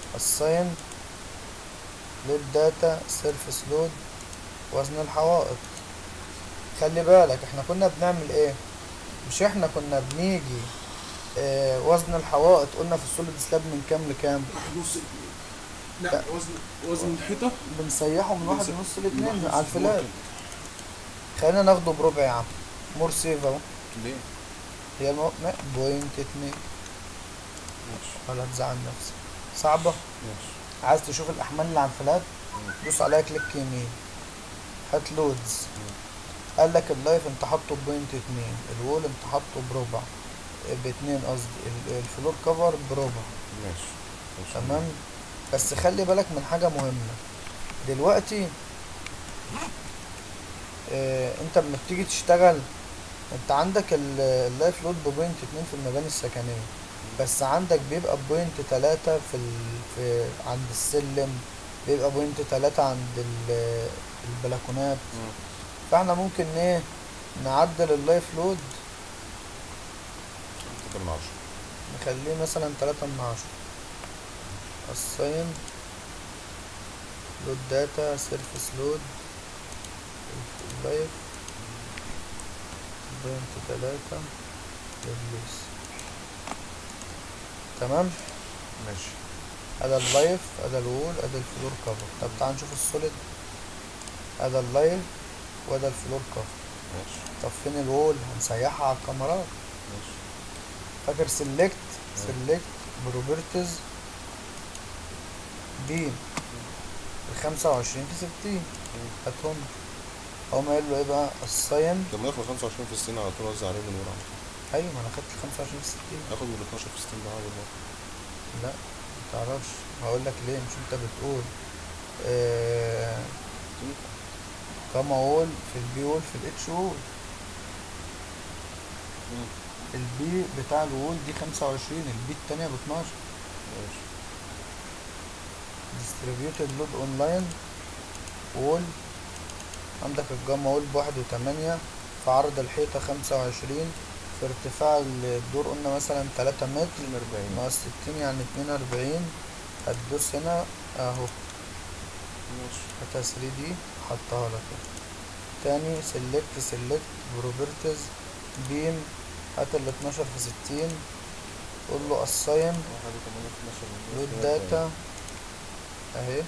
الساين لود داتا سيرفس لود وزن الحوائط خلي بالك احنا كنا بنعمل ايه مش احنا كنا بنيجي اه وزن الحوائط قلنا في السوليد سلاب من كام لكام واحد ونص اتنين. لا لا. وزن وزن الحيطة بنسيحه من واحد بنس- ونص من لاتنين واحد على ونص الفلات ممكن. خلينا ناخده بربع يا عم مور سيف اهو ليه؟ هي المو... لا، بوينت اتنين ماشي ولا تزعل نفسك صعبة ماشي عايز تشوف الأحمال اللي على الفلات دوس عليها كليك يمين هات لودز قال لك اللايف انت حاطه بوينت اتنين الوول انت حاطه بربع باتنين قصدي ال- الفلور كفر بربع ماشي ماشي. تمام بس خلي بالك من حاجة مهمة دلوقتي اه انت لما بتيجي تشتغل انت عندك ال- اللايف لود بوينت اتنين في المباني السكنية بس عندك بيبقى بوينت تلاتة في, ال... في عند السلم بيبقى بوينت تلاتة عند ال... البلكونات مم. فاحنا ممكن ايه نعدل اللايف لود تلاتة من عشرة نخليه مثلا تلاتة من عشرة الساين لود داتا سيرفس لود اللايف بوينت تلاتة ريبليس تمام ماشي ادا اللايف ادا الوول ادا الفلور كفر طب تعال نشوف السوليد ادا اللايف وادا الفلور كفر ماشي طب فين الوول هنسيحها على الكاميرات ماشي فاكر سيلكت سيلكت بروبرتيز بيم الخمسة وعشرين في ستين هاتهم هقوم قايل له ايه بقى الساين لما ياخد 25 في السنة على طول وزع عليه من ورا ايوه ما انا خدت الخمسة وعشرين في ستين ياخد من 12 في 60 بقى بالمرة لا متعرفش هقول لك ليه مش انت بتقول آه كاما وول في البي وول في الاتش وول مم. البي بتاع الوول دي خمسة وعشرين البي التانية باتناشر ماشي distributed load online وول عندك الجاما وول بواحد وتمانية في عرض الحيطة خمسة وعشرين في ارتفاع الدور قلنا مثلا تلاتة متر 40 ناقص ستين يعني اتنين وأربعين هتدوس هنا اهو ماشي هاتها 3 دي حطها لك اهي. تاني سيلكت سيلكت بروبرتيز بيم هات ال 12 في 60 قول له assign واحد وتمانية في 12 لود داتا اهي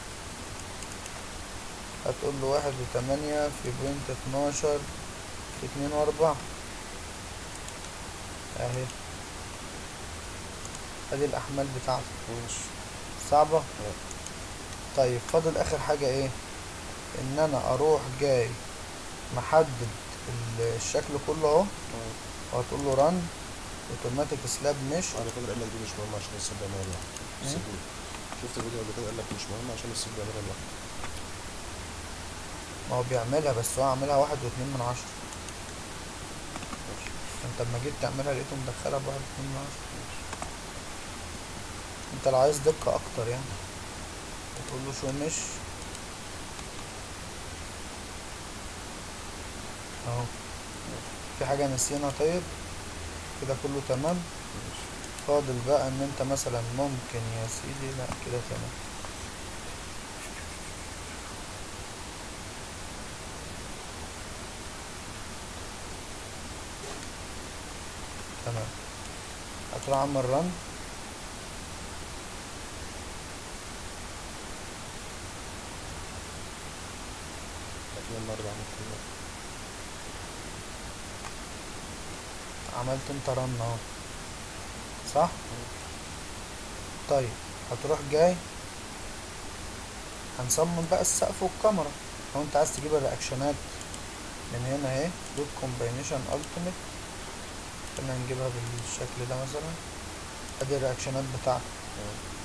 هتقول له واحد وتمانية في بوينت اتناشر في اتنين واربعة اهي ادي الاحمال بتاعتك ماشي صعبة طيب فاضل اخر حاجة ايه ان انا اروح جاي محدد ال- الشكل كله اهو آه. وهتقول له ران اوتوماتيك سلاب مش على فكرة قال لك دي مش مهمة عشان السيب بيعملها لوحده مم. السيب شفت فيديو قبل كده قال لك مش مهمة عشان السيب بيعملها لوحده ما هو بيعملها بس هو عاملها واحد واتنين من عشرة ماشي انت لما جيت تعملها لقيته مدخلها بواحد واتنين من عشرة انت لو عايز دقة اكتر يعني تقول له شو مش اهو في حاجة نسينا طيب كده كله تمام ماشي فاضل بقى ان انت مثلا ممكن يا سيدي لا كده تمام تمام هتروح عامل رن لكن النهارده عملت كده عملت انت رن اهو صح طيب هتروح جاي هنصمم بقى السقف والكاميرا لو انت عايز تجيب الرياكشنات من هنا اهي دوت كومباينيشن التيميت خلينا نجيبها بالشكل ده مثلا ادي الرياكشنات بتاعتك آه.